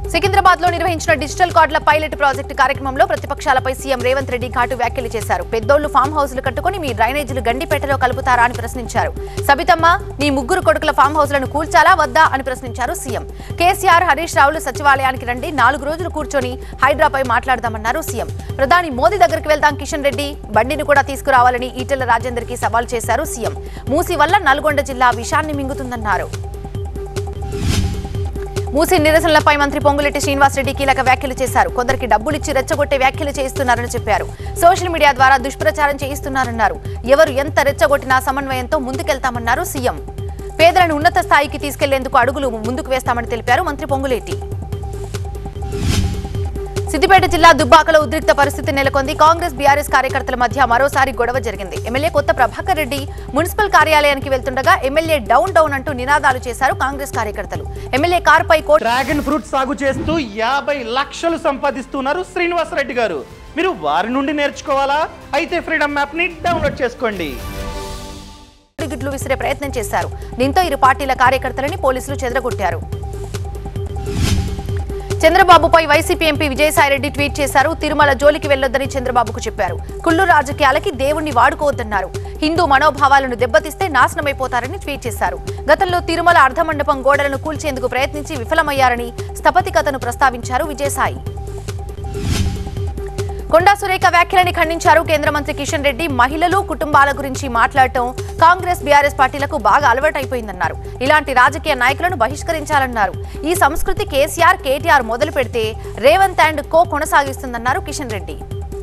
సికింద్రాబాద్ లో నిర్వహించిన డిజిటల్ కార్డుల పైలట్ ప్రాజెక్టు కార్యక్రమంలో ప్రతిపక్షాలపై సీఎం రేవంత్ రెడ్డి ఘాటు వ్యాఖ్యలు చేశారు పెద్దోళ్లు ఫామ్ హౌస్లు కట్టుకుని మీ డ్రైనేజీలు గండిపేటలో కలుపుతారా అని ప్రశ్నించారు సబితమ్మ మీ ముగ్గురు కొడుకుల ఫామ్ హౌస్లను కూల్చాలా వద్దా అని ప్రశ్నించారు సీఎం కేసీఆర్ హరీష్ రావులు సచివాలయానికి రండి నాలుగు రోజులు కూర్చొని హైడ్రాపై మాట్లాడదామన్నారు సీఎం ప్రధాని మోదీ దగ్గరికి వెళ్దాం కిషన్ రెడ్డి బండిని కూడా తీసుకురావాలని ఈటెల రాజేందర్ కి సవాల్ చేశారు సీఎం మూసి వల్ల నల్గొండ జిల్లా విషాన్ని మింగుతుందన్నారు మూసి నిరసనలపై మంత్రి పొంగులెట్టి శ్రీనివాసరెడ్డి కీలక వ్యాఖ్యలు చేశారు కొందరికి డబ్బులిచ్చి రెచ్చగొట్టే వ్యాఖ్యలు చేయిస్తున్నారని చెప్పారు సోషల్ మీడియా ద్వారా దుష్ప్రచారం చేయిస్తున్నారన్నారు ఎవరు ఎంత రెచ్చగొట్టినా సమన్వయంతో ముందుకెళ్తామన్నారు సీఎం పేదలను ఉన్నత స్థాయికి తీసుకెళ్లేందుకు అడుగులు ముందుకు వేస్తామని తెలిపారు మంత్రి పొంగులేటి సిద్దిపేట జిల్లా దుబ్బాకలో ఉద్రిక్త పరిస్థితి నెలకొంది కాంగ్రెస్ బీఆర్ఎస్ కార్యకర్తల మధ్య మరోసారి గొడవ జరిగింది ఎమ్మెల్యే కొత్త ప్రభాకర్ రెడ్డి మున్సిపల్ కార్యాలయానికి వెళ్తుండగా ఎమ్మెల్యే డౌన్ డౌన్ అంటూ నినాదాలు చేశారు కాంగ్రెస్ కార్యకర్తలు ఎమ్మెల్యే కారుపై కోట్ డ్రాగన్ ఫ్రూట్ సాగు చేస్తూ యాభై లక్షలు సంపాదిస్తున్నారు శ్రీనివాసరెడ్డి గారు మీరు వారి నుండి నేర్చుకోవాలా అయితే ఫ్రీడమ్ యాప్ ని డౌన్లోడ్ చేసుకోండి గిట్లు విసిరే ప్రయత్నం చేశారు దీంతో ఇరు పార్టీల కార్యకర్తలని పోలీసులు చెదరగొట్టారు చంద్రబాబుపై వైసీపీ ఎంపీ విజయసాయిరెడ్డి ట్వీట్ చేశారు తిరుమల జోలికి వెళ్లొద్దని చంద్రబాబుకు చెప్పారు కుళ్ళు రాజకీయాలకి దేవుణ్ణి వాడుకోవద్దన్నారు హిందూ మనోభావాలను దెబ్బతీస్తే నాశనమైపోతారని ట్వీట్ చేశారు గతంలో తిరుమల అర్ధమండపం గోడలను కూల్చేందుకు ప్రయత్నించి విఫలమయ్యారని స్థపతికతను ప్రస్తావించారు విజయసాయి కొండా సురేఖ వ్యాఖ్యలని ఖండించారు కేంద్ర మంత్రి కిషన్ రెడ్డి మహిళలు కుటుంబాల గురించి మాట్లాడటం కాంగ్రెస్ బీఆర్ఎస్ పార్టీలకు బాగా అలవాటైపోయిందన్నారు ఇలాంటి రాజకీయ నాయకులను బహిష్కరించాలన్నారు ఈ సంస్కృతి కేసీఆర్ కేటీఆర్ మొదలు పెడితే రేవంత్ అండ్ కో కొనసాగిస్తుందన్నారు కిషన్ రెడ్డి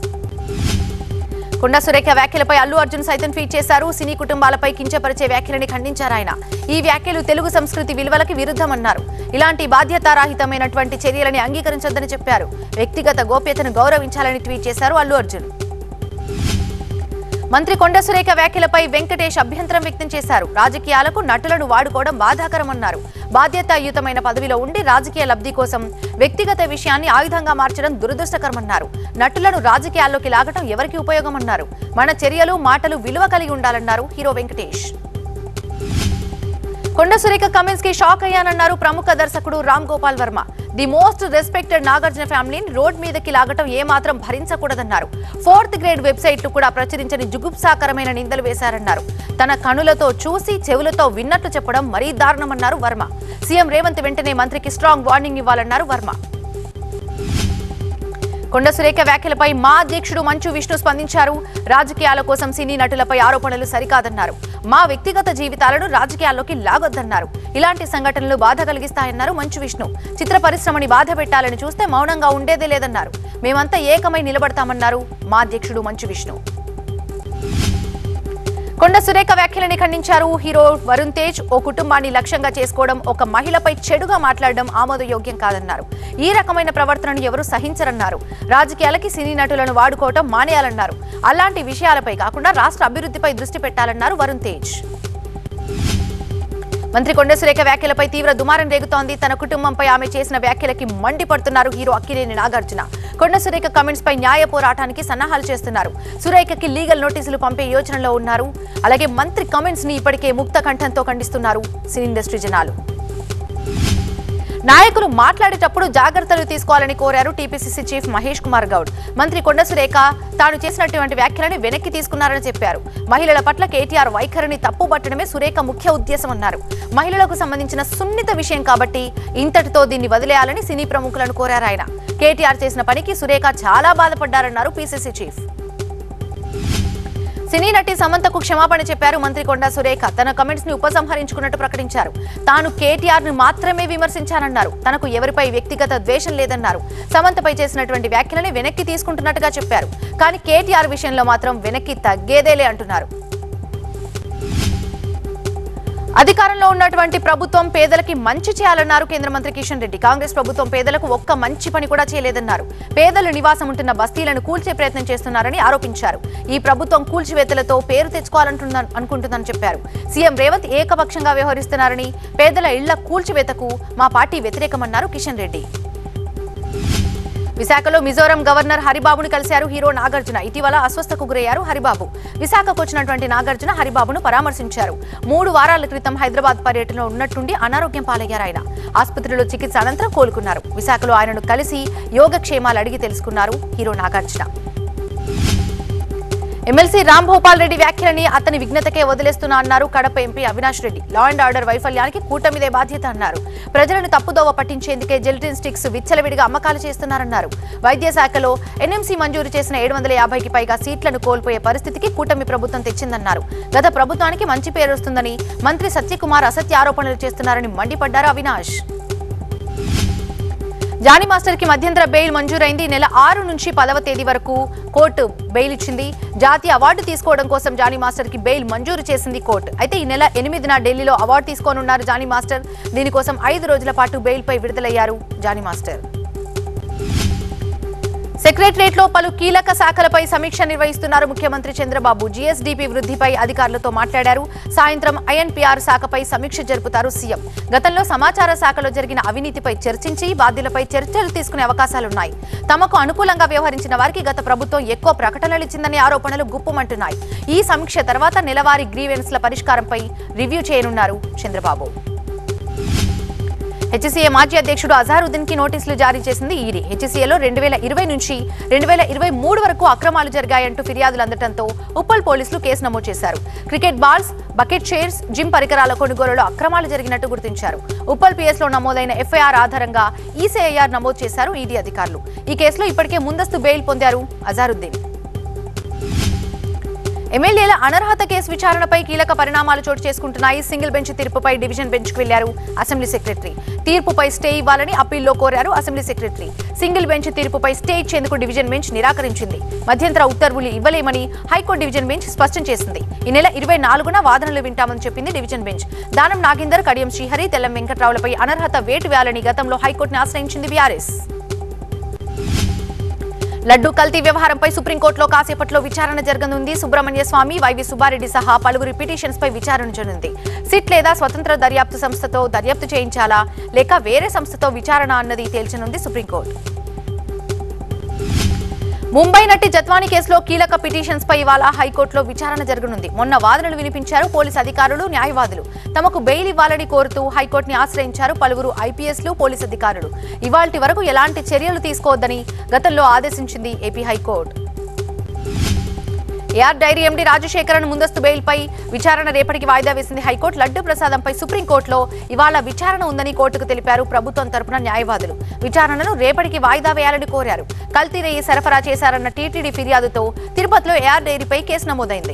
కొండా సురేఖ వ్యాఖ్యలపై అల్లు అర్జున్ సైతం ట్వీట్ చేశారు సినీ కుటుంబాలపై కించపరిచే వ్యాఖ్యలని ఖండించారు ఆయన ఈ వ్యాఖ్యలు తెలుగు సంస్కృతి విలువలకి విరుద్ధమన్నారు ఇలాంటి బాధ్యతారాహితమైనటువంటి చర్యలని అంగీకరించొద్దని చెప్పారు వ్యక్తిగత గోప్యతను గౌరవించాలని ట్వీట్ చేశారు అల్లు అర్జున్ మంత్రి కొండ సురేఖ వ్యాఖ్యలపై వెంకటేష్ అభ్యంతరం వ్యక్తం చేశారు రాజకీయాలకు నటులను వాడుకోవడం బాధాకరమన్నారు బాధ్యతాయుతమైన పదవిలో ఉండి రాజకీయ లబ్ధి కోసం వ్యక్తిగత విషయాన్ని ఆయుధంగా మార్చడం దురదృష్టకరమన్నారు నటులను రాజకీయాల్లోకి లాగటం ఎవరికి ఉపయోగమన్నారు మన చర్యలు మాటలు విలువ కలిగి ఉండాలన్నారు హీరో వెంకటేష్ కొండ సురేఖ కమెంట్స్ కి షాక్ అయ్యానన్నారు ప్రముఖ దర్శకుడు Ram Gopal Varma the most respected Nagarjuna ఫ్యామిలీని రోడ్ మీదకి లాగటం ఏమాత్రం భరించకూడదన్నారు ఫోర్త్ గ్రేడ్ వెబ్సైట్లు కూడా ప్రచురించని జుగుప్సాకరమైన నిందలు వేశారన్నారు తన కనులతో చూసి చెవులతో విన్నట్లు చెప్పడం మరీ దారుణమన్నారు వర్మ సీఎం రేవంత్ వెంటనే మంత్రికి స్ట్రాంగ్ వార్నింగ్ ఇవ్వాలన్నారు వర్మ కొండ సురేఖ వ్యాఖ్యలపై మా అధ్యక్షుడు మంచు విష్ణు స్పందించారు రాజకీయాల కోసం సినీ నటులపై ఆరోపణలు సరికాదన్నారు మా వ్యక్తిగత జీవితాలను రాజకీయాల్లోకి లాగొద్దన్నారు ఇలాంటి సంఘటనలు బాధ కలిగిస్తాయన్నారు మంచు విష్ణు చిత్ర పరిశ్రమని బాధ పెట్టాలని చూస్తే మౌనంగా ఉండేదే లేదన్నారు మేమంతా ఏకమై నిలబడతామన్నారు మా అధ్యక్షుడు మంచు విష్ణు కొండ సురేఖ వ్యాఖ్యలని ఖండించారు హీరో వరుణ్ తేజ్ ఓ కుటుంబాన్ని లక్ష్యంగా చేసుకోవడం ఒక మహిళపై చెడుగా మాట్లాడడం ఆమోదయోగ్యం కాదన్నారు ఈ రకమైన ప్రవర్తనను ఎవరు సహించరన్నారు రాజకీయాలకి సినీ నటులను వాడుకోవటం మానేయాలన్నారు అలాంటి విషయాలపై కాకుండా రాష్ట్ర అభివృద్ధిపై దృష్టి పెట్టాలన్నారు వరుణ్ తేజ్ మంత్రి కొండ సురేఖ వ్యాఖ్యలపై తీవ్ర దుమారం రేగుతోంది తన కుటుంబంపై ఆమె చేసిన వ్యాఖ్యలకి మండిపడుతున్నారు హీరో అక్కినేని నాగార్జున కొండ సురేఖ కమెంట్స్ పై న్యాయ పోరాటానికి సన్నాహాలు చేస్తున్నారు సురేఖకి లీగల్ నోటీసులు పంపే యోచనలో ఉన్నారు అలాగే మంత్రి కమెంట్స్ ని ఇప్పటికే ముక్త కంఠంతో ఖండిస్తున్నారు సినీ ఇండస్ట్రీ జనాలు నాయకులు మాట్లాడేటప్పుడు జాగ్రత్తలు తీసుకోవాలని కోరారు టీపీసీసీ చీఫ్ మహేష్ కుమార్ గౌడ్ మంత్రి కొండ సురేఖ తాను చేసినటువంటి వ్యాఖ్యలని వెనక్కి తీసుకున్నారని చెప్పారు మహిళల పట్ల కేటీఆర్ వైఖరిని తప్పుబట్టడమే సురేఖ ముఖ్య ఉద్దేశం అన్నారు మహిళలకు సంబంధించిన సున్నిత విషయం కాబట్టి ఇంతటితో దీన్ని వదిలేయాలని సినీ ప్రముఖులను కోరారు ఆయన కేటీఆర్ చేసిన పనికి సురేఖ చాలా బాధపడ్డారన్నారు పీసీసీ చీఫ్ సినీ నటి సమంతకు క్షమాపణ చెప్పారు మంత్రి కొండా సురేఖ తన కమెంట్స్ ని ఉపసంహరించుకున్నట్టు ప్రకటించారు తాను కేటీఆర్ ను మాత్రమే విమర్శించానన్నారు తనకు ఎవరిపై వ్యక్తిగత ద్వేషం లేదన్నారు సమంతపై చేసినటువంటి వ్యాఖ్యలని వెనక్కి తీసుకుంటున్నట్టుగా చెప్పారు కానీ కేటీఆర్ విషయంలో మాత్రం వెనక్కి తగ్గేదేలే అంటున్నారు అధికారంలో ఉన్నటువంటి ప్రభుత్వం పేదలకి మంచి చేయాలన్నారు కేంద్ర మంత్రి కిషన్ రెడ్డి కాంగ్రెస్ ప్రభుత్వం పేదలకు ఒక్క మంచి పని కూడా చేయలేదన్నారు పేదలు నివాసం ఉంటున్న బస్తీలను కూల్చే ప్రయత్నం చేస్తున్నారని ఆరోపించారు ఈ ప్రభుత్వం కూల్చివేతలతో పేరు తెచ్చుకోవాలంటుంద అనుకుంటుందని చెప్పారు సీఎం రేవంత్ ఏకపక్షంగా వ్యవహరిస్తున్నారని పేదల ఇళ్ల కూల్చివేతకు మా పార్టీ వ్యతిరేకమన్నారు కిషన్ రెడ్డి విశాఖలో మిజోరం గవర్నర్ హరిబాబును కలిశారు హీరో నాగార్జున ఇటీవల అస్వస్థకు గురయ్యారు హరిబాబు విశాఖకు వచ్చినటువంటి నాగార్జున హరిబాబును పరామర్శించారు మూడు వారాల క్రితం హైదరాబాద్ పర్యటనలో ఉన్నట్టుండి అనారోగ్యం పాలయ్యారు ఆయన ఆసుపత్రిలో చికిత్స అనంతరం కోలుకున్నారు విశాఖలో ఆయనను కలిసి యోగక్షేమాలు అడిగి తెలుసుకున్నారు హీరో నాగార్జున ఎమ్మెల్సీ రామ్ భూపాల్ రెడ్డి వ్యాఖ్యలని అతని విఘ్నతకే వదిలేస్తున్నా అన్నారు Kadapa MP Avinash Reddy law and order వైఫల్యానికి కూటమిదే బాధ్యత అన్నారు ప్రజలను తప్పుదోవ పట్టించేందుకే జెల్టిన్ స్టిక్స్ విచ్చలవిడిగా అమ్మకాలు చేస్తున్నారన్నారు వైద్య శాఖలో ఎన్ఎంసీ మంజూరు చేసిన ఏడు వందల యాభైకి పైగా సీట్లను కోల్పోయే పరిస్థితికి కూటమి ప్రభుత్వం తెచ్చిందన్నారు గత ప్రభుత్వానికి మంచి పేరు వస్తుందని మంత్రి సత్యకుమార్ అసత్య ఆరోపణలు చేస్తున్నారని మండిపడ్డారు అవినాష్ జానీ మాస్టర్ కి మధ్యంతర బెయిల్ మంజూరైంది ఈ నెల ఆరు నుంచి పదవ తేదీ వరకు కోర్టు బెయిల్ ఇచ్చింది జాతీయ అవార్డు తీసుకోవడం కోసం జానీ మాస్టర్ కి బెయిల్ మంజూరు చేసింది కోర్టు అయితే ఈ నెల ఎనిమిదిన ఢిల్లీలో అవార్డు తీసుకోనున్నారు జానీ మాస్టర్ దీనికోసం ఐదు రోజుల పాటు బెయిల్ పై విడుదలయ్యారు జానీ మాస్టర్ సెక్రటరియట్ లో పలు కీలక శాఖలపై సమీక్ష నిర్వహిస్తున్నారు ముఖ్యమంత్రి చంద్రబాబు జీఎస్డీపీ వృద్ధిపై అధికారులతో మాట్లాడారు సాయంత్రం ఐఎన్పీఆర్ శాఖపై సమీక్ష జరుపుతారు సీఎం గతంలో సమాచార శాఖలో జరిగిన అవినీతిపై చర్చించి బాధ్యులపై చర్చలు తీసుకునే అవకాశాలున్నాయి తమకు అనుకూలంగా వ్యవహరించిన వారికి గత ప్రభుత్వం ఎక్కువ ప్రకటనలు ఇచ్చిందనే ఆరోపణలు గుప్పుమంటున్నాయి ఈ సమీక్ష తర్వాత నెలవారీ గ్రీవెన్స్ల పరిష్కారంపై రివ్యూ చేయనున్నారు చంద్రబాబు హెచ్సీఏ మాజీ అధ్యక్షుడు అజారుద్దీన్ కి నోటీసులు జారీ చేసింది ఈడీ హెచ్సీఏలో రెండు వేల ఇరవై నుంచి రెండు వేల ఇరవై మూడు వరకు అక్రమాలు జరిగాయంటూ ఫిర్యాదులు అందడంతో ఉప్పల్ పోలీసులు కేసు నమోదు చేశారు cricket balls bucket chairs gym పరికరాల కొనుగోలులో అక్రమాలు జరిగినట్టు గుర్తించారు ఉప్పల్ పిఎస్ లో నమోదైన ఎఫ్ఐఆర్ ఆధారంగా ఈసీఐఆర్ నమోదు చేశారు ఈడీ అధికారులు ఈ కేసులో ఇప్పటికే ముందస్తు బెయిల్ పొందారు అజారుద్దీన్ ఎమ్మెల్యేల అనర్హత కేసు విచారణపై కీలక పరిణామాలు చోటు చేసుకుంటున్నాయి సింగిల్ బెంచ్ తీర్పుపై డివిజన్ బెంచ్ కు వెళ్లారు అసెంబ్లీ సెక్రటరీ తీర్పుపై స్టే ఇవ్వాలని అప్పీల్లో కోరారు అసెంబ్లీ సెక్రటరీ సింగిల్ బెంచ్ తీర్పుపై స్టే ఇచ్చేందుకు డివిజన్ బెంచ్ నిరాకరించింది మధ్యంతర ఉత్తర్వులు ఇవ్వలేమని హైకోర్టు డివిజన్ బెంచ్ స్పష్టం చేసింది ఈ నెల ఇరవై నాలుగున వాదనలు వింటామని చెప్పింది డివిజన్ బెంచ్ దానం నాగేందర్ కడియం శ్రీహరి తెల్లం వెంకట్రావులపై అనర్హత వేటు వేయాలని గతంలో హైకోర్టుని ఆశ్రయించింది బీఆర్ఎస్ లడ్డూ కల్తీ వ్యవహారంపై సుప్రీంకోర్టులో కాసేపట్లో విచారణ జరగనుంది సుబ్రహ్మణ్య స్వామి వైవి సుబ్బారెడ్డి సహా పలువురి పిటిషన్స్ పై విచారణ జరగనుంది సిట్ లేదా స్వతంత్ర దర్యాప్తు సంస్థతో దర్యాప్తు చేయించాలా లేక వేరే సంస్థతో విచారణ అన్నది తేల్చనుంది సుప్రీంకోర్టు ముంబై నటి జత్వానీ కేసులో కీలక పిటిషన్స్ పై ఇవాళ హైకోర్టులో విచారణ జరగనుంది మొన్న వాదనలు వినిపించారు పోలీసు అధికారులు న్యాయవాదులు తమకు బెయిల్ ఇవ్వాలని కోరుతూ హైకోర్టుని ఆశ్రయించారు పలువురు ఐపీఎస్లు పోలీసు అధికారులు ఇవాల్టి వరకు ఎలాంటి చర్యలు తీసుకోవద్దని గతంలో ఆదేశించింది AP high court AR dairy MD Rajasekharan ముందస్తు బెయిల్పై విచారణ రేపటికి వాయిదా వేసింది హైకోర్టు లడ్డు ప్రసాదంపై సుప్రీంకోర్టులో ఇవాళ విచారణ ఉందని కోర్టుకు తెలిపారు ప్రభుత్వం తరపున న్యాయవాదులు విచారణను రేపటికి వాయిదా వేయాలని కోరారు కల్తీ నెయ్యి సరఫరా చేశారన్న టీటీడీ ఫిర్యాదుతో తిరుపతిలో ఏఆర్ డైరీపై కేసు నమోదైంది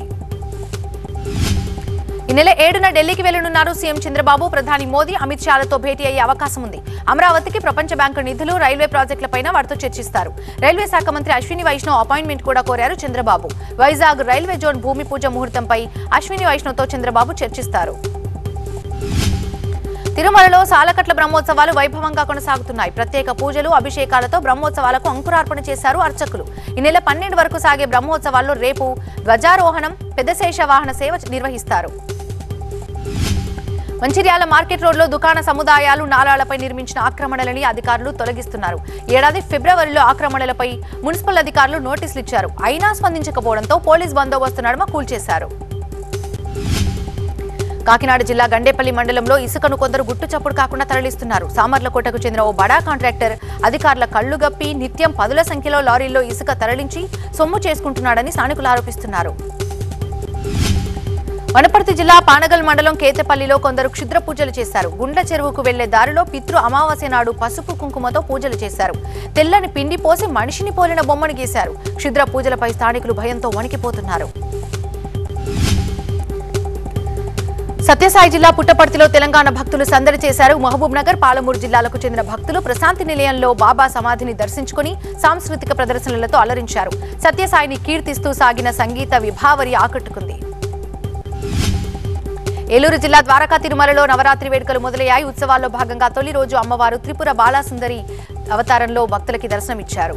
ఈ నెల ఏడున ఢిల్లీకి వెళ్లనున్నారు సీఎం చంద్రబాబు ప్రధాని మోదీ అమిత్ షాలతో భేటీ అయ్యే అవకాశం ఉంది అమరావతికి ప్రపంచ బ్యాంకు నిధులు రైల్వే ప్రాజెక్టులపైన వారితో చర్చిస్తారు రైల్వే శాఖ మంత్రి అశ్విని వైష్ణవ్ అపాయింట్మెంట్ కూడా కోరారు చంద్రబాబు వైజాగ్ రైల్వే జోన్ భూమి పూజ ముహూర్తంపై అశ్విని వైష్ణవ్తో చంద్రబాబు చర్చిస్తారు తిరుమలలో సాలకట్ల బ్రహ్మోత్సవాలు వైభవంగా కొనసాగుతున్నాయి ప్రత్యేక పూజలు అభిషేకాలతో బ్రహ్మోత్సవాలకు అంకురార్పణ చేశారు అర్చకులు ఈ నెల పన్నెండు వరకు సాగే బ్రహ్మోత్సవాల్లో రేపు ధ్వజారోహణం పెద్దశేష వాహన సేవ నిర్వహిస్తారు మంచిర్యాల మార్కెట్ రోడ్లో దుకాణ సముదాయాలు నాలాలపై నిర్మించిన ఆక్రమణలని అధికారులు తొలగిస్తున్నారు ఏడాది ఫిబ్రవరిలో ఆక్రమణలపై మున్సిపల్ అధికారులు నోటీసులు ఇచ్చారు అయినా స్పందించకపోవడంతో పోలీస్ బందోబస్తు నడుమ కూల్చేశారు కాకినాడ జిల్లా గండేపల్లి మండలంలో ఇసుకను కొందరు గుట్టు చప్పుడు కాకుండా తరలిస్తున్నారు సామర్లకోటకు చెందిన ఓ బడా కాంట్రాక్టర్ అధికారుల కళ్లు గప్పి నిత్యం పదుల సంఖ్యలో లారీల్లో ఇసుక తరలించి సొమ్ము చేసుకుంటున్నాడని స్థానికులు ఆరోపిస్తున్నారు వనపర్తి జిల్లా పానగల్ మండలం కేతపల్లిలో కొందరు క్షుద్ర పూజలు చేశారు గుండ్ల చెరువుకు వెళ్లే దారిలో పితృ అమావాస్య నాడు పసుపు కుంకుమతో పూజలు చేశారు తెల్లని పిండి పోసి మనిషిని పోలిన బొమ్మను గీశారు క్షుద్ర పూజలపై స్థానికులు భయంతో వణికిపోతున్నారు సత్యసాయి జిల్లా పుట్టపర్తిలో తెలంగాణ భక్తులు సందడి చేశారు మహబూబ్ నగర్ పాలమూరు జిల్లాలకు చెందిన భక్తులు ప్రశాంతి నిలయంలో బాబా సమాధిని దర్శించుకుని సాంస్కృతిక ప్రదర్శనలతో అలరించారు సత్యసాయిని కీర్తిస్తూ సాగిన సంగీత విభావరి ఆకట్టుకుంది ఏలూరు జిల్లా ద్వారకా తిరుమలలో నవరాత్రి వేడుకలు మొదలయ్యాయి ఉత్సవాల్లో భాగంగా తొలి రోజు అమ్మవారు త్రిపుర బాలాసుందరి అవతారంలో భక్తులకి దర్శనమిచ్చారు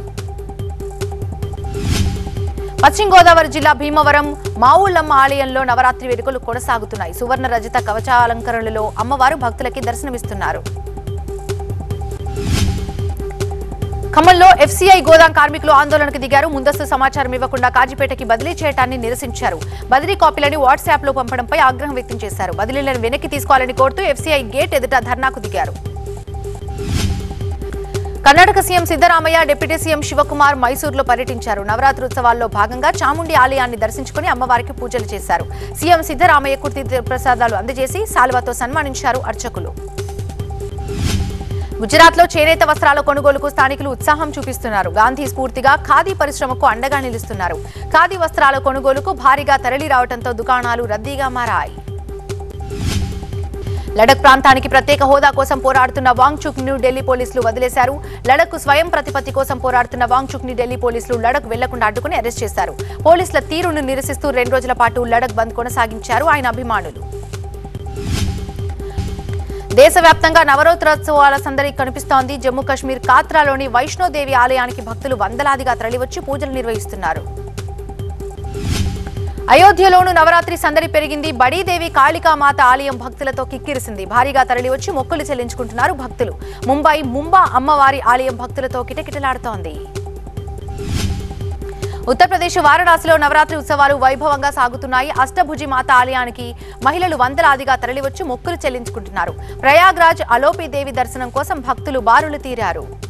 పశ్చిమ గోదావరి జిల్లా భీమవరం మావుళ్ళమ్మ ఆలయంలో నవరాత్రి వేడుకలు కొనసాగుతున్నాయి సువర్ణ రజత కవచాలంకరణలో అమ్మవారు భక్తులకి దర్శనమిస్తున్నారు ఖమ్మంలో ఎఫ్సీఐ గోదాం కార్మికులు ఆందోళనకు దిగారు ముందస్తు సమాచారం ఇవ్వకుండా కాజీపేటకి బదిలీ చేయడాన్ని నిరసించారు బదిలీ కాపీలని వాట్సాప్ లో పంపడంపై ఆగ్రహం వ్యక్తం చేశారు బదిలీలను వెనక్కి తీసుకోవాలని కోరుతూ ఎఫ్సీఐ గేట్ ఎదుట ధర్నాకు దిగారు Karnataka CM Siddaramaiah deputy CM Shivakumar మైసూరులో పర్యటించారు నవరాత్రి ఉత్సవాల్లో భాగంగా చాముండి ఆలయాన్ని దర్శించుకుని అమ్మవారికి పూజలు చేశారు సీఎం సిద్దరామయ్యకు తీర్థ ప్రసాదాలు అందజేసి శాలువాతో సన్మానించారు అర్చకులు గుజరాత్ లో చేనేత వస్త్రాల కొనుగోలుకు స్థానికులు ఉత్సాహం చూపిస్తున్నారు గాంధీ స్ఫూర్తిగా ఖాదీ పరిశ్రమకు అండగా నిలుస్తున్నారు ఖాదీ వస్త్రాల కొనుగోలుకు భారీగా తరలి రావడంతో దుకాణాలు రద్దీగా మారాయి లడక్ ప్రాంతానికి ప్రత్యేక హోదా కోసం పోరాడుతున్న వాంగ్చుక్ ను ఢిల్లీ పోలీసులు వదిలేశారు లడక్ స్వయం ప్రతిపత్తి కోసం పోరాడుతున్న వాంగ్చుక్ ని ఢిల్లీ పోలీసులు లడక్ వెళ్లకుండా అడ్డుకుని అరెస్ట్ చేశారు పోలీసుల తీరును నిరసిస్తూ రెండు రోజుల పాటు లడక్ బంద్ కొనసాగించారు ఆయన అభిమానులు దేశవ్యాప్తంగా నవరాత్రోత్సవాల సందడి కనిపిస్తోంది జమ్మూ కాశ్మీర్ కాత్రాలోని వైష్ణోదేవి ఆలయానికి భక్తులు వందలాదిగా తరలివచ్చి పూజలు నిర్వహిస్తున్నారు అయోధ్యలోను నవరాత్రి సందడి పెరిగింది బడీదేవి కాళికామాత ఆలయం భక్తులతో కిక్కిరిసింది భారీగా తరలివచ్చి మొక్కులు చెల్లించుకుంటున్నారు భక్తులు ముంబై ముంబా అమ్మవారి ఆలయం భక్తులతో కిటకిటలాడుతోంది ఉత్తరప్రదేశ్ వారణాసిలో నవరాత్రి ఉత్సవాలు వైభవంగా సాగుతున్నాయి అష్టభుజి మాత ఆలయానికి మహిళలు వందలాదిగా తరలివచ్చి మొక్కులు చెల్లించుకుంటున్నారు ప్రయాగ్రాజ్ అలోపి దేవి దర్శనం కోసం భక్తులు బారులు తీరారు